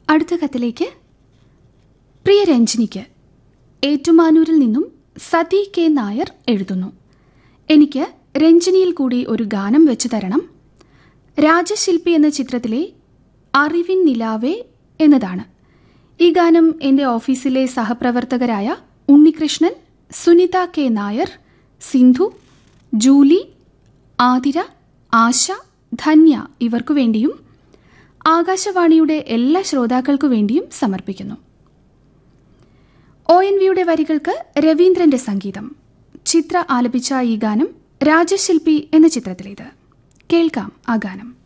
അടുത്ത കത്തിലേക്ക് പ്രിയ രഞ്ജിനിക്ക് ഏറ്റുമാനൂരിൽ നിന്നും സതി കെ നായർ എഴുതുന്നു എനിക്ക് രഞ്ജിനിയിൽ കൂടി ഒരു ഗാനം വെച്ചു തരണം രാജശില്പി എന്ന ചിത്രത്തിലെ അറിവിൻ നിലാവേ എന്നതാണ് ഈ ഗാനം എൻ്റെ ഓഫീസിലെ സഹപ്രവർത്തകരായ ഉണ്ണികൃഷ്ണൻ സുനിത കെ നായർ സിന്ധു ജൂലി ആതിര ആശ ധന്യ ഇവർക്കു വേണ്ടിയും ആകാശവാണിയുടെ എല്ലാ ശ്രോതാക്കൾക്കു വേണ്ടിയും സമർപ്പിക്കുന്നു ഒ എൻ വിയുടെ വരികൾക്ക് രവീന്ദ്രന്റെ സംഗീതം ചിത്ര ആലപിച്ച ഈ ഗാനം രാജശില്പി എന്ന ചിത്രത്തിലേത് കേൾക്കാം ആ ഗാനം